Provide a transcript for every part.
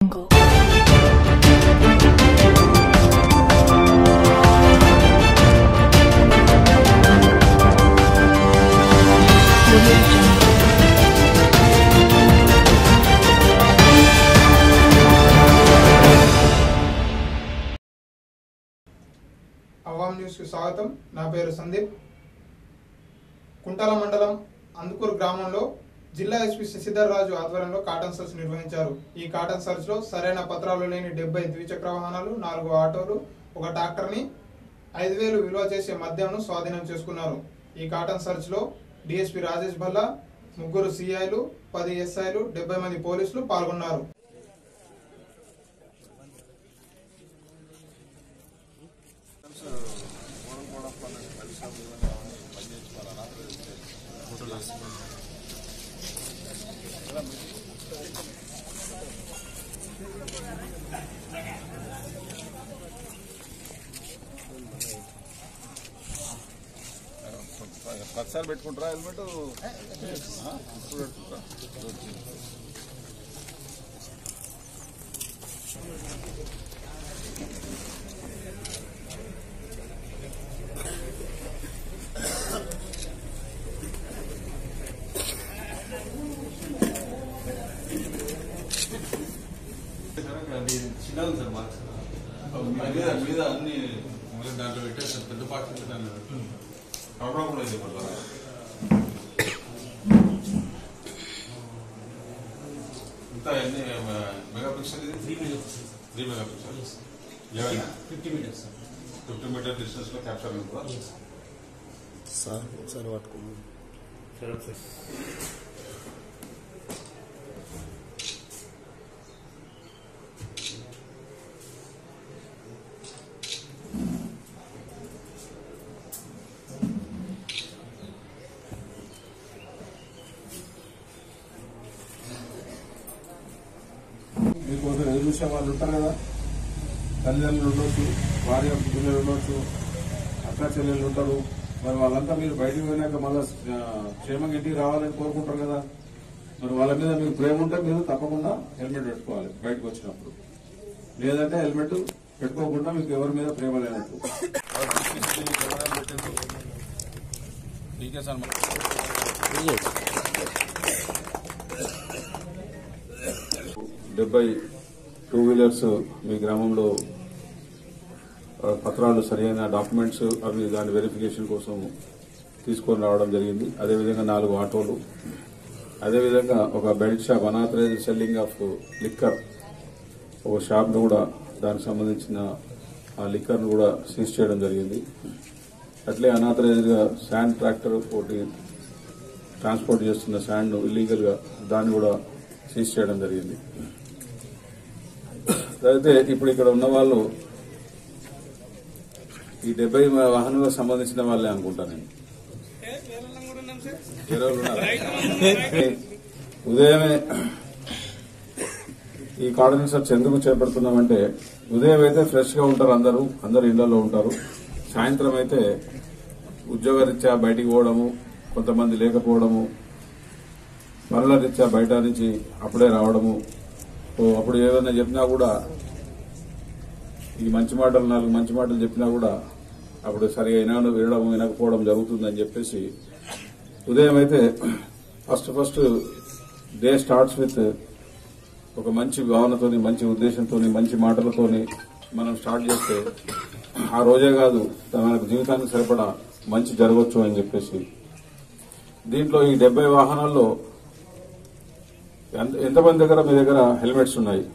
Jungle. Audio Jungle. అవాం న్యూస్కి స్వాగతం నా పేరు సందీప్ కుంటాల మండలం అందుకూరు గ్రామంలో జిల్లా ఎస్పీ శశిధర్ రాజు ఆధ్వర్యంలో కాటన్ సర్చ్ నిర్వహించారు ఈ కాటన్ సర్చ్ లో సరైన పత్రాలు లేని డెబ్బై ద్విచక్ర వాహనాలు నాలుగు ఆటోలు ఒక ట్రాక్టర్ని ఐదు వేలు విలువ చేసే మద్యంను స్వాధీనం చేసుకున్నారు ఈ కాటన్ సర్చ్ లో డిఎస్పీ రాజేష్ భల్లా ముగ్గురు సిఐలు పది ఎస్ఐలు డెబ్బై మంది పోలీసులు పాల్గొన్నారు ప్రతిసారి పెట్టుకుంటారా హెల్మెట్ ఆ? ఇప్పుడు పెట్టుకుంటారా చిన్నగా ఉంది సార్ మార్క్స్ మీద మీద అన్ని మళ్ళీ దాంట్లో పెట్టేస్తారు పెద్ద పార్ట్ ఉంటే దాంట్లో కనపడకుండా ఇది మళ్ళీ ఇంత ఎన్ని మెగా పిక్సెల్ ఇది three minutes three megapixel eleven fifty metres sir fifty metre distance లో క్యాప్చర్ ఉంటుందా సార్ ఒకసారి పట్టుకోండి మీకోసం ఎదురు చూసే వాళ్ళు ఉంటారు కదా తల్లిదండ్రులు ఉండొచ్చు భార్య పిల్లలు ఉండొచ్చు అక్క చెల్లెళ్ళు ఉంటారు మరి వాళ్ళంతా మీరు బయటకు పోయినాక మళ్ళీ క్షేమంగా ఇంటికి రావాలని కోరుకుంటారు కదా మరి వాళ్ళ మీద మీకు ప్రేమ ఉంటే మీరు తప్పకుండా హెల్మెట్ పెట్టుకోవాలి బయటకు వచ్చినప్పుడు లేదంటే హెల్మెట్ పెట్టుకోకుండా మీకు ఎవరి మీద ప్రేమ లేనట్టు టీకే సార్ డెబ్బై టూ వీలర్స్ మీ గ్రామంలో ఆ, పత్రాలు సరైన డాక్యుమెంట్స్ అవి దాని వెరిఫికేషన్ కోసం తీసుకొని రావడం జరిగింది అదేవిధంగా నాలుగు ఆటోలు అదేవిధంగా ఒక belt shop unauthorised selling of liquor ఒక షాప్ను కూడా దానికి సంబంధించిన ఆ లిక్కర్ను కూడా సీజ్ చేయడం జరిగింది అట్లే అనాథరైజ్గా శాండ్ ట్రాక్టర్ ఒకటి ట్రాన్స్పోర్ట్ చేస్తున్న శాండ్ ఇల్లీగల్ గా దాన్ని కూడా సీజ్ చేయడం జరిగింది అయితే ఇప్పుడు ఇక్కడ ఉన్న వాళ్ళు ఈ డెబ్బై వాహనాలకు సంబంధించిన వాళ్ళే అనుకుంటా నేను వేరే వాళ్ళు ఉన్నారా? ఉదయమే ఈ కాటన్ సర్చ్ ఎందుకు చేపడుతున్నామంటే ఉదయం అయితే ఫ్రెష్ గా ఉంటారు అందరూ అందరు ఇళ్లలో ఉంటారు సాయంత్రం అయితే ఉద్యోగరీత్యా బయటికి పోవడము కొంతమంది లేకపోవడము పనుల రీత్యా బయట నుంచి అప్పుడే రావడము సో అప్పుడు ఏదైనా చెప్పినా కూడా ఈ మంచి మాటలు నాలుగు మంచి మాటలు చెప్పినా కూడా అప్పుడు సరిగా వినడం వినడం వినకపోవడం జరుగుతుందని చెప్పేసి ఉదయం అయితే first first day starts with ఒక మంచి భావనతోని మంచి ఉద్దేశంతోని మంచి మాటలతోని మనం స్టార్ట్ చేస్తే ఆ రోజే కాదు మనకు జీవితానికి సరిపడా మంచి జరగవచ్చు అని చెప్పేసి దీంట్లో ఈ డెబ్బై వాహనాల్లో ఎంత- ఎంతమంది దగ్గర మీ దగ్గర హెల్మెట్స్ ఉన్నాయి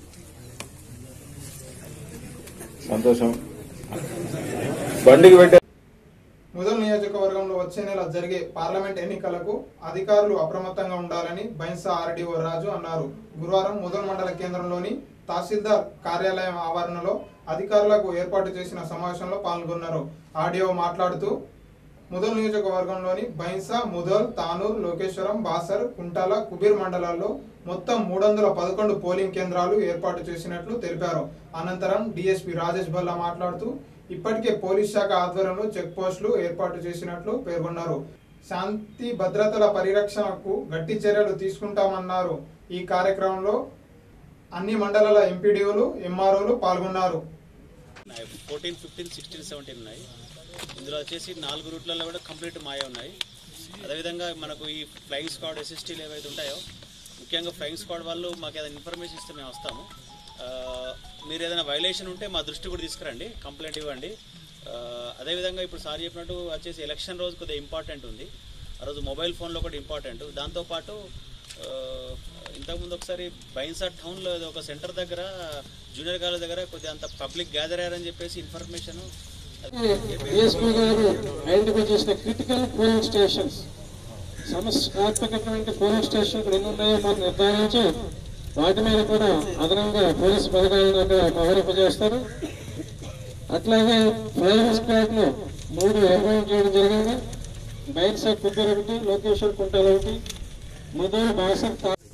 సంతోషం బండికి పెట్టే ముదల్ నియోజకవర్గంలో వచ్చే నెల జరిగే పార్లమెంట్ ఎన్నికలకు అధికారులు అప్రమత్తంగా ఉండాలని బైన్సా ఆర్డీఓ రాజు అన్నారు గురువారం ముదల్ మండల కేంద్రంలోని తహసీల్దార్ కార్యాలయం ఆవరణలో అధికారులకు ఏర్పాటు చేసిన సమావేశంలో పాల్గొన్నారు ఆర్డీఓ మాట్లాడుతూ ముదల్ నియోజకవర్గంలోని బైన్సా ముదల్ తానూర్ లోకేశ్వరం బాసర్ కుంటాల కుబీర్ మండలాల్లో మొత్తం మూడు వందల పదకొండు పోలింగ్ కేంద్రాలు ఏర్పాటు చేసినట్లు తెలిపారు అనంతరం డీఎస్పీ రాజేష్ భల్లా మాట్లాడుతూ ఇప్పటికే పోలీస్ శాఖ ఆధ్వర్యంలో చెక్ పోస్టులు ఏర్పాటు చేసినట్లు పేర్కొన్నారు శాంతి భద్రతల పరిరక్షణకు గట్టి చర్యలు తీసుకుంటామన్నారు ఈ కార్యక్రమంలో అన్ని మండలాల ఎంపీడీఓలు ఎంఆర్ఓలు పాల్గొన్నారు ఫోర్టీన్ ఫిఫ్టీన్ సిక్స్టీన్ సెవెంటీన్ ఉన్నాయి ఇందులో వచ్చేసి నాలుగు రూట్లలో కూడా కంప్లీట్ మాయ ఉన్నాయి అదేవిధంగా మనకు ఈ ఫ్లయింగ్ స్క్వాడ్ ఎస్ఎస్టీలు ఏవైతే ఉంటాయో ముఖ్యంగా ఫ్లయింగ్ స్క్వాడ్ వాళ్ళు మాకు ఏదైనా ఇన్ఫర్మేషన్ ఇస్తే మేము వస్తాము ఆ, మీరు ఏదైనా వైలేషన్ ఉంటే మా దృష్టి కూడా తీసుకురండి కంప్లైంట్ ఇవ్వండి ఆ, అదేవిధంగా ఇప్పుడు సార్ చెప్పినట్టు వచ్చేసి ఎలక్షన్ రోజు కొద్దిగా ఇంపార్టెంట్ ఉంది ఆ రోజు మొబైల్ ఫోన్లో కూడా ఇంపార్టెంట్ దాంతోపాటు ఆ, ఇంతకుముందు ఒకసారి బైన్సా టౌన్లో ఏదో ఒక సెంటర్ దగ్గర జూనియర్ కాలేజ్ దగ్గర కొద్దిగా అంత పబ్లిక్ గ్యాదర్ అయ్యారని చెప్పేసి ఇన్ఫర్మేషన్ డిఎస్పీ గారు ఐడెంటిఫై చేసిన క్రిటికల్ పోలింగ్ స్టేషన్స్ సమస్యాత్మకమైన పోలింగ్ స్టేషన్లు ఎన్ని ఉన్నాయో మనం నిర్ధారించి వాటి మీద కూడా అదనంగా పోలీసు పథకాలను అక్కడ పవరింపజేస్తారు అట్లాగే ఫ్లైయింగ్ స్క్వాడ్ లో మూడు ఏర్పాటు చేయడం జరిగింది బైన్సా కుక్కర్ ఒకటి లోకేశ్వర్ కుంటలు ఒకటి మొదలు బాసర్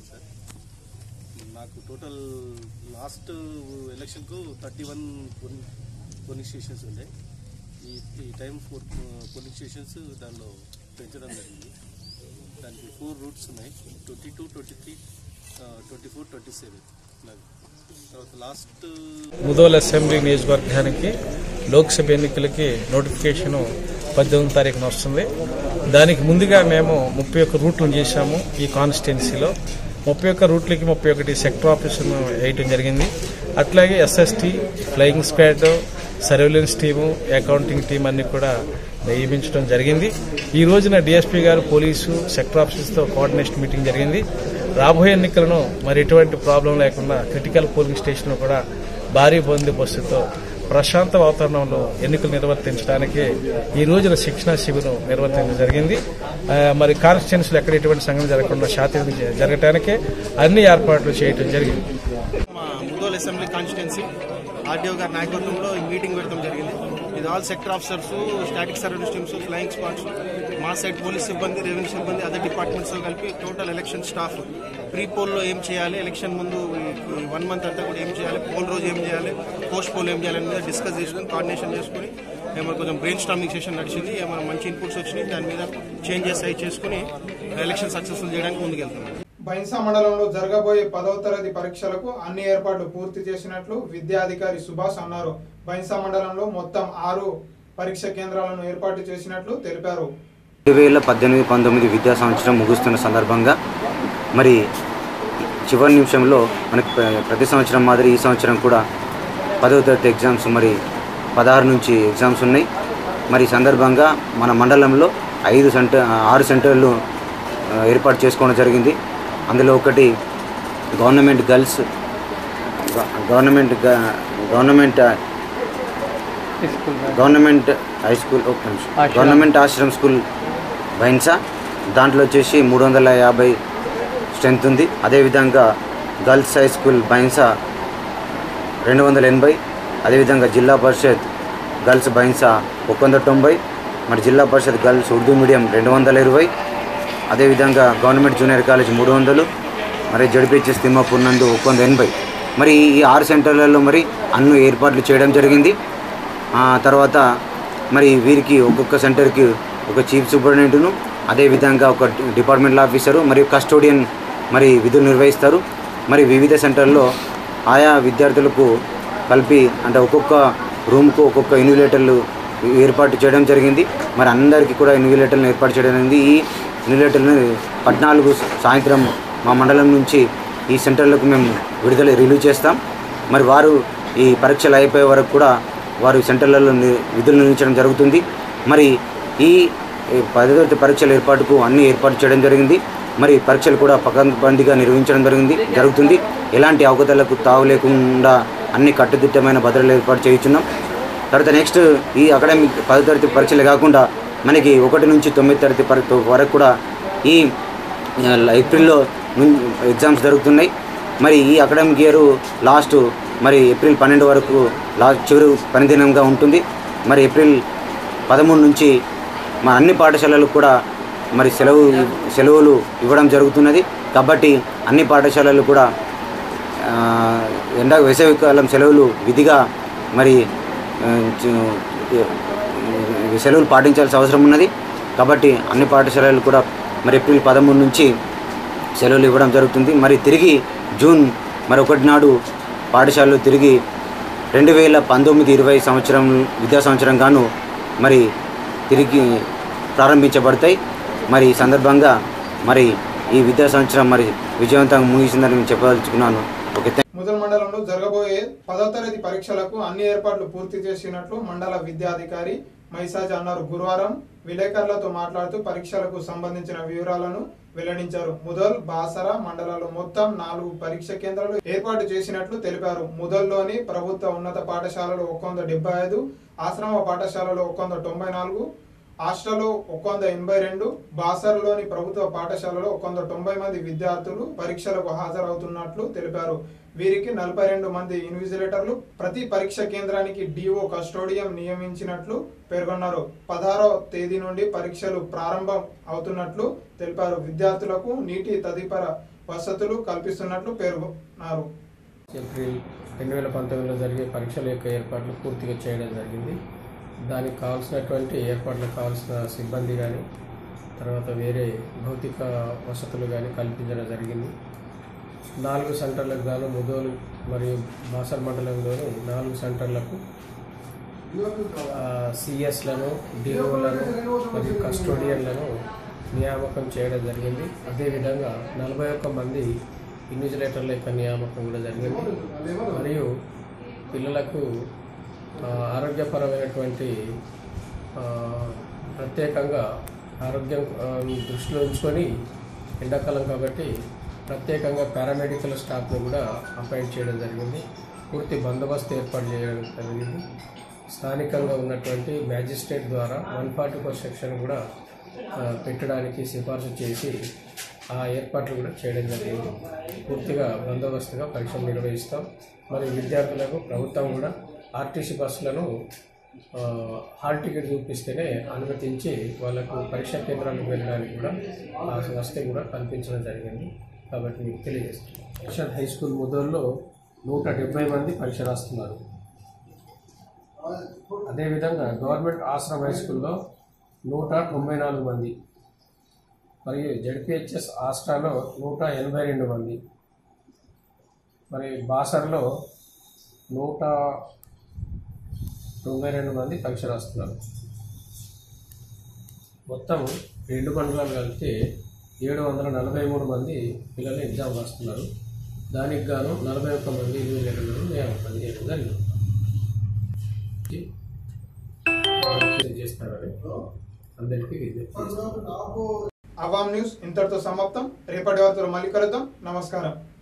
నాకు టోటల్ లాస్ట్ ఎలక్షన్కు థర్టీ వన్ పోలింగ్ స్టేషన్స్ ఉండే ఈ ఈ టైం ఫోర్ పోలింగ్ స్టేషన్స్ దానిలో పెంచడం జరిగింది దానికి ఫోర్ రూట్స్ ఉన్నాయి twenty two twenty three twenty four twenty seven తర్వాత లాస్ట్ ముదోల్ అసెంబ్లీ నియోజకవర్గానికి లోక్సభ ఎన్నికలకి నోటిఫికేషన్ పద్దెనిమిది తారీఖున వస్తుంది దానికి ముందుగా మేము ముప్పై ఒక్క రూట్లు చేశాము ఈ కాన్స్టిట్యున్సీలో ముప్పై ఒక్క రూట్లకి ముప్పై ఒకటి సెక్టర్ ఆఫీసును వేయటం జరిగింది అట్లాగే SST flying squad surveillance team accounting team అన్ని కూడా నియమించడం జరిగింది ఈ రోజున డిఎస్పీ గారు పోలీసు సెక్టర్ ఆఫీసర్స్తో కోఆర్డినేషన్ మీటింగ్ జరిగింది రాబోయే ఎన్నికలను మరి ఎటువంటి ప్రాబ్లం లేకుండా క్రిటికల్ పోలింగ్ స్టేషన్ కూడా భారీ బందోబస్తుతో ప్రశాంత వాతావరణంలో ఎన్నికలు నిర్వర్తించడానికి ఈ రోజున శిక్షణ శిబిరం నిర్వర్తించడం జరిగింది ఆ, మరి కాన్స్టిట్యున్సీలు ఎక్కడ ఎటువంటి సంఘటన జరగకుండా శాతం జరగటానికే అన్ని ఏర్పాట్లు చేయడం జరిగింది మా ముదోల్ అసెంబ్లీ కాన్స్టిట్యున్సీ ఆర్డీఓ గారి నాయకత్వంలో ఈ మీటింగ్ పెడతాం జరిగింది ఇది all sector officers static service teams flying squads మా సైడ్ పోలీస్ సిబ్బంది రెవెన్యూ సిబ్బంది అదర్ డిపార్ట్మెంట్స్ కలిపి టోటల్ ఎలక్షన్ స్టాఫ్ ప్రీ పోల్లో ఏం చేయాలి ఎలక్షన్ ముందు వన్ మంత్ అంతా కూడా ఏం చేయాలి పోల్ రోజు ఏం చేయాలి పోస్ట్ పోల్ ఏం చేయాలి మీద డిస్కస్ చేసుకుని కోఆర్డినేషన్ చేసుకుని ఏమైనా కొంచెం బ్రెయిన్ స్టామింగ్ సెషన్ నడిచింది ఏమైనా మంచి ఇన్పుట్స్ వచ్చినాయి దాని మీద చేంజెస్ అయి చేసుకుని ఎలక్షన్ సక్సెస్ఫుల్ చేయడానికి ముందుకెళ్తున్నాం బైన్సా మండలంలో జరగబోయే పదవ తరగతి పరీక్షలకు అన్ని ఏర్పాట్లు పూర్తి చేసినట్లు విద్యాధికారి సుభాష్ అన్నారు బైన్సా మండలంలో మొత్తం ఆరు పరీక్ష కేంద్రాలను ఏర్పాటు చేసినట్లు తెలిపారు రెండు వేల పద్దెనిమిది పంతొమ్మిది విద్యా సంవత్సరం ముగుస్తున్న సందర్భంగా మరి చివరి నిమిషంలో మనకి ప్ర- ప్రతి సంవత్సరం మాదిరి ఈ సంవత్సరం కూడా పదవ తరగతి ఎగ్జామ్స్ మరి పదహారు నుంచి ఎగ్జామ్స్ ఉన్నాయి మరి ఈ సందర్భంగా మన మండలంలో ఐదు సెంటర్ ఆరు సెంటర్లు ఆ, ఏర్పాటు చేసుకోవడం జరిగింది అందులో ఒకటి గవర్నమెంట్ గర్ల్స్ గ- గవర్నమెంట్ గ- గవర్నమెంట్ గవర్నమెంట్ హై స్కూల్ ఒక నిమిషం. గవర్నమెంట్ ఆశ్రమ్ స్కూల్ బైన్సా దాంట్లో వచ్చేసి మూడు వందల యాభై స్ట్రెంత్ ఉంది అదేవిధంగా గర్ల్స్ హై స్కూల్ బైన్సా రెండు వందల ఎనభై అదేవిధంగా జిల్లా పరిషత్ గర్ల్స్ బైన్సా ఒక వంద తొంభై మరి జిల్లా పరిషత్ గర్ల్స్ ఉర్దూ మీడియం రెండు వందల ఇరవై అదేవిధంగా గవర్నమెంట్ జూనియర్ కాలేజ్ మూడు వందలు మరి జడిపిహెచ్ఎస్ తిమ్మాపూర్ నందు ఒక వంద ఎనభై మరి ఈ ఆరు సెంటర్లలో మరి అన్ని ఏర్పాట్లు చేయడం జరిగింది ఆ తర్వాత మరి వీరికి ఒక్కొక్క సెంటర్కి ఒక చీఫ్ సూపరింటెండెంట్ను అదేవిధంగా ఒక డిపార్ట్మెంటల్ ఆఫీసరు మరియు కస్టోడియన్ మరి విధులు నిర్వహిస్తారు మరి వివిధ సెంటర్లో ఆయా విద్యార్థులకు కలిపి అంటే ఒక్కొక్క రూమ్కు ఒక్కొక్క ఇన్విలేటర్లు ఏర్పాటు చేయడం జరిగింది మరి అందరికీ కూడా ఇన్విలేటర్లను ఏర్పాటు చేయడం జరిగింది ఈ ఇన్విలేటర్లను పద్నాలుగు సాయంత్రం మా మండలం నుంచి ఈ సెంటర్లకు మేము విడుదల రిలీవ్ చేస్తాం మరి వారు ఈ పరీక్షలు అయిపోయే వరకు కూడా వారు సెంటర్లలో ని- విధులు నిర్వహించడం జరుగుతుంది మరి ఈ ఈ పదో తరగతి పరీక్షల ఏర్పాటుకు అన్ని ఏర్పాటు చేయడం జరిగింది మరి పరీక్షలు కూడా పకడ్బందీగా నిర్వహించడం జరిగింది జరుగుతుంది ఎలాంటి అవకతలకు తావు లేకుండా అన్ని కట్టుదిట్టమైన భద్రతలు ఏర్పాటు చేయించున్నాం తర్వాత నెక్స్ట్ ఈ అకాడమిక్ పదో తరగతి పరీక్షలు కాకుండా మనకి ఒకటి నుంచి తొమ్మిది తరగతి పరి- వరకు కూడా ఈ ఆ, ఏప్రిల్లో నుం- ఎగ్జామ్స్ జరుగుతున్నాయి మరి ఈ అకాడమిక్ ఇయర్ లాస్ట్ మరి ఏప్రిల్ పన్నెండు వరకు లాస్ట్ చివరి పనిదినంగా ఉంటుంది మరి ఏప్రిల్ పదమూడు నుంచి మా అన్ని పాఠశాలలకు కూడా మరి సెలవు సెలవులు ఇవ్వడం జరుగుతున్నది కాబట్టి అన్ని పాఠశాలలు కూడా ఆ, ఎండా వేసవికాలం సెలవులు విధిగా మరి ఆ, చ- సెలవులు పాటించాల్సిన అవసరం ఉన్నది కాబట్టి అన్ని పాఠశాలలు కూడా మరి ఏప్రిల్ పదమూడు నుంచి సెలవులు ఇవ్వడం జరుగుతుంది మరి తిరిగి జూన్ మరి ఒకటి నాడు పాఠశాలలు తిరిగి రెండు వేల పంతొమ్మిది ఇరవై సంవత్సరం విద్యా సంవత్సరం గాను మరి తిరిగి ప్రారంభించబడతాయి మరి ఈ సందర్భంగా మరి ఈ విద్యా సంవత్సరం మరి విజయవంతంగా ముగిసిందని నేను చెప్పదలుచుకున్నాను ఓకే థాంక్ ముదల్ మండలంలో జరగబోయే పదో తరగతి పరీక్షలకు అన్ని ఏర్పాట్లు పూర్తి చేసినట్లు మండల విద్యాధికారి మైసాజ్ అన్నారు గురువారం విలేకరులతో మాట్లాడుతూ పరీక్షలకు సంబంధించిన వివరాలను వెల్లడించారు ముదల్ బాసర మండలాల్లో మొత్తం నాలుగు పరీక్ష కేంద్రాలు ఏర్పాటు చేసినట్లు తెలిపారు ముదల్లోని ప్రభుత్వ ఉన్నత పాఠశాలలో ఒక వంద డెబ్బై ఐదు ఆశ్రమ పాఠశాలలో ఒక వంద తొంభై నాలుగు హాస్టల్లో ఒక వంద ఎనభై రెండు బాసర్లోని ప్రభుత్వ పాఠశాలలో ఒక వంద తొంభై మంది విద్యార్థులు పరీక్షలకు హాజరవుతున్నట్లు తెలిపారు వీరికి నలభై రెండు మంది ఇన్విజిలేటర్లు ప్రతి పరీక్ష కేంద్రానికి డిఓ కస్టోడియం నియమించినట్లు పేర్కొన్నారు పదహారవ తేదీ నుండి పరీక్షలు ప్రారంభం అవుతున్నట్లు తెలిపారు విద్యార్థులకు నీటి తదితర వసతులు కల్పిస్తున్నట్లు పేర్కొన్నారు ఏప్రిల్ రెండు వేల పంతొమ్మిదిలో జరిగే పరీక్షల యొక్క ఏర్పాట్లు పూర్తిగా చేయడం జరిగింది దానికి కావాల్సినటువంటి ఏర్పాట్లకు కావాల్సిన సిబ్బంది కానీ తర్వాత వేరే భౌతిక వసతులు కానీ కల్పించడం జరిగింది నాలుగు సెంటర్లకు గాను ముదోలు మరియు బాసర్ మండలంలోని నాలుగు సెంటర్లకు సిఎస్లను డిఓలను మరియు కస్టోడియన్లను నియామకం చేయడం జరిగింది అదేవిధంగా నలభై ఒక్క మంది ఇన్విజిలేటర్ల యొక్క నియామకం కూడా జరిగింది మరియు పిల్లలకు ఆ, ఆరోగ్యపరమైనటువంటి ఆ, ప్రత్యేకంగా ఆరోగ్యం ఆ, దృష్టిలో ఉంచుకొని ఎండాకాలం కాబట్టి ప్రత్యేకంగా పారామెడికల్ స్టాఫ్ను కూడా అపాయింట్ చేయడం జరిగింది పూర్తి బందోబస్తు ఏర్పాటు చేయడం జరిగింది స్థానికంగా ఉన్నటువంటి మ్యాజిస్ట్రేట్ ద్వారా వన్ ఫార్టీ ఫోర్ సెక్షన్ కూడా ఆ, పెట్టడానికి సిఫార్సు చేసి ఆ ఏర్పాట్లు కూడా చేయడం జరిగింది పూర్తిగా బందోబస్తుగా పరీక్షలు నిర్వహిస్తాం మరియు విద్యార్థులకు ప్రభుత్వం కూడా ఆర్టీసీ బస్సులను ఆ, హాల్ టికెట్ చూపిస్తేనే అనుమతించి వాళ్ళకు పరీక్షా కేంద్రాలకు వెళ్ళడానికి కూడా ఆ వసతి కూడా కల్పించడం జరిగింది కాబట్టి మీకు తెలియజేస్తాను పరిషత్ హై స్కూల్ ముదోల్లో నూట డెబ్బై మంది పరీక్ష రాస్తున్నారు అదేవిధంగా గవర్నమెంట్ ఆశ్రమ్ హై స్కూల్లో నూట తొంభై నాలుగు మంది మరియు జడ్పిహెచ్ఎస్ ఆస్ట్రాలో నూట ఎనభై రెండు మంది మరి బాసర్లో నూట తొంభై రెండు మంది పరీక్ష రాస్తున్నారు మొత్తం రెండు మండలాలు కలిపితే ఏడు వందల నలభై మూడు మంది పిల్లలు ఎగ్జామ్ రాస్తున్నారు దానికి గాను నలభై ఒక్క మంది ఇన్విజిలేటర్లను నియామకం చేయడం జరిగింది చేస్తారని అందరికీ విజ్ఞప్తి చేస్తున్నాను. అవామ్ న్యూస్ ఇంతటితో సమాప్తం రేపటి వార్తలు మళ్ళీ కలుద్దాం నమస్కారం